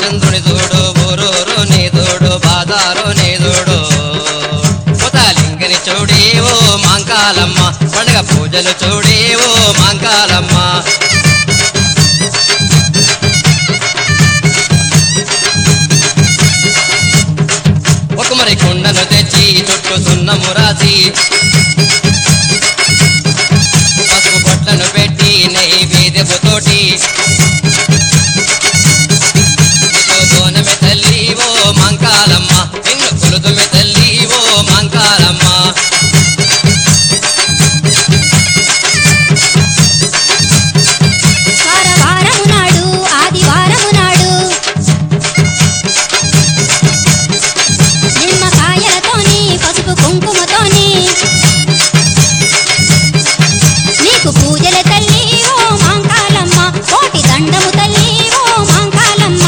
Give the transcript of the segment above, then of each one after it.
రామచంద్రుని చూడు ఊరూరు నీ చూడు బాదారు నీ చూడు పుతాలింగని చూడి ఓ మాంకాలమ్మ పండుగ పూజలు చూడి ఓ మాంకాలమ్మ ఒక మరి కుండను తెచ్చి చుట్టూ సున్నము రాసి పసుపు పొట్లను పెట్టి నెయ్యి బీదెపుతోటి బోనమె తల్లి ఓ మంకాలమ్మ నిన్ను కొలుదుమె తల్లి ఓ మంకాలమ్మ వారవారము నాడు ఆదివారము నాడు నిమ్మకాయలతోని పసుపు కుంకుమతోని నీకు పూజల తల్లి ఓ మాంకాలమ్మ కోటి దండము తల్లి ఓ మాంకాలమ్మ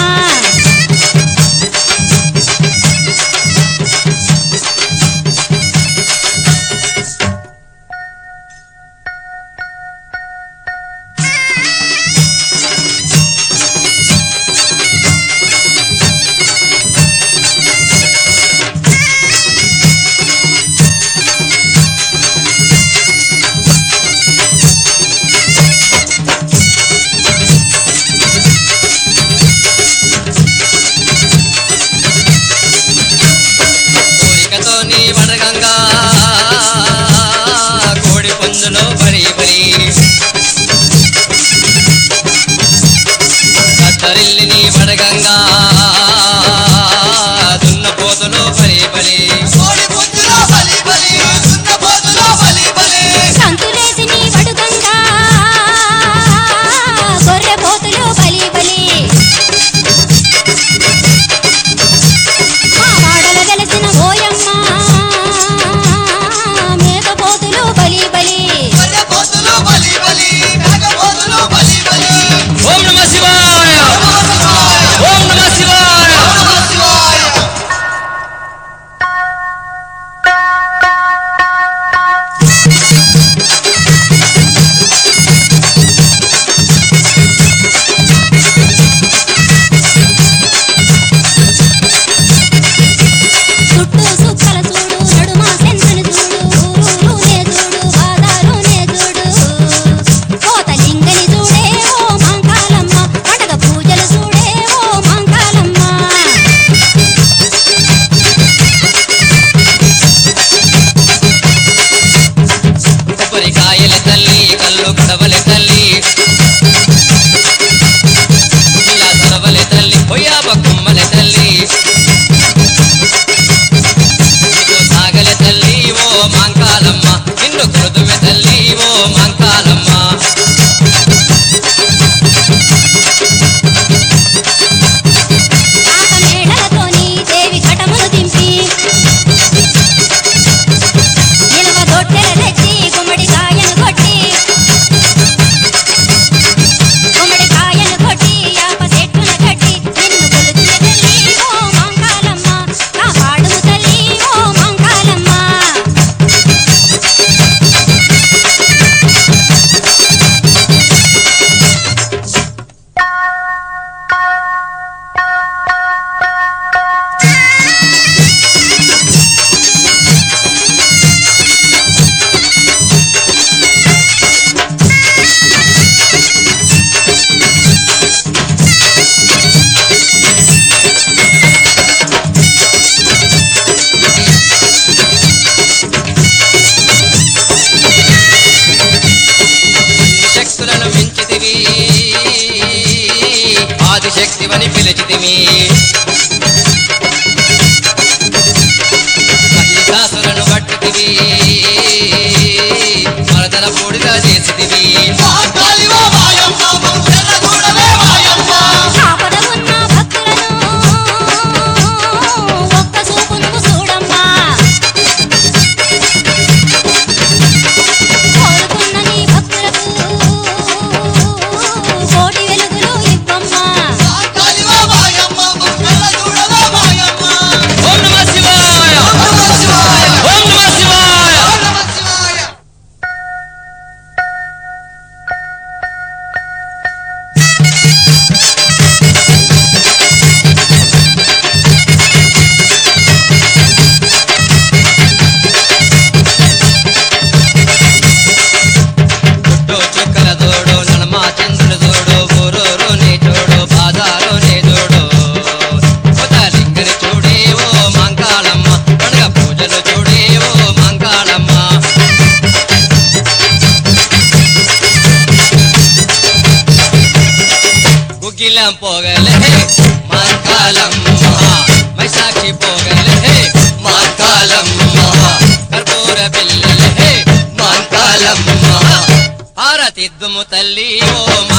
కోరికతో నీ వడగంగా కోడి పుంజులో బరి బరి కత్తరిల్లి నీ వడగంగా దున్నపోతులో బరి బలి కోడి పుంజులో బలి బలి దున్నపోతులో బలి బలి సంతులేసి నీ వడుగంగా గొర్రె పోతులు బలి బలి మా వాడల వెలసిన ఓయమ్మ మేకపోతులు బలి బలి గొర్రెపోతులో బలి బలి మేకపోతులో బలి బలి ఓం నమ శివాయ ఓం నమ శివాయ నమః శివాయ చుట్టూ సుక్కల చూడు నడుమ సెంతని చూడు ఊరూరునే చూడు బాదారునే చూడు కోతలింగని చూడే ఓ మంకాలమ్మ పండగ పూజలు చూడే ఓ మంకాలమ్మ కొబ్బరికాయల తల్లి కల్లు కడవల తల్లి ఇలా సరవల తల్లి పొయ్యాబ కుమ్మల తల్లి నీకు సాగల తల్లి ఓ మాంకాలమ్మ నిన్ను కొడుతుమె తల్లి ఓ మాంకాలమ్మ ఆక మేడలతోని దేవి కటములు దింపి నిలవ దొట్టెల తెచ్చి గుమ్మడికాయను కొట్టి గుమ్మడికాయను కొట్టి యాప చెట్టున కట్టి నిన్ను కొలుతున్న తల్లి ఓ మంకాలమ్మ కాపాడుము తల్లి ఓ మంకాలమ్మ అన్ని శక్తులను మించితివి ఆదిశక్తివని పిలిచితివి మహిషాసులను పట్టితివి మరదల పూడిగా చేసితివి మాంకాళివో మాయమ్మ మంగళ గూడవే మాయమ్మ ఆపద ఉన్న భక్తులను ఒక్క చూపును చూడమ్మా కోరుకున్న నీ భక్తులకు కోటి వెలుగులు ఇవ్వమ్మా మాంకాళివో మాయమ్మ మంగళ మేళం పోగలే మాంకాలమ్మ మైసాక్షి పోగలే మాంకాలమ్మ కర్పూర పిల్లలే మాంకాలమ్మ హారతిద్దుము తల్లి ఓ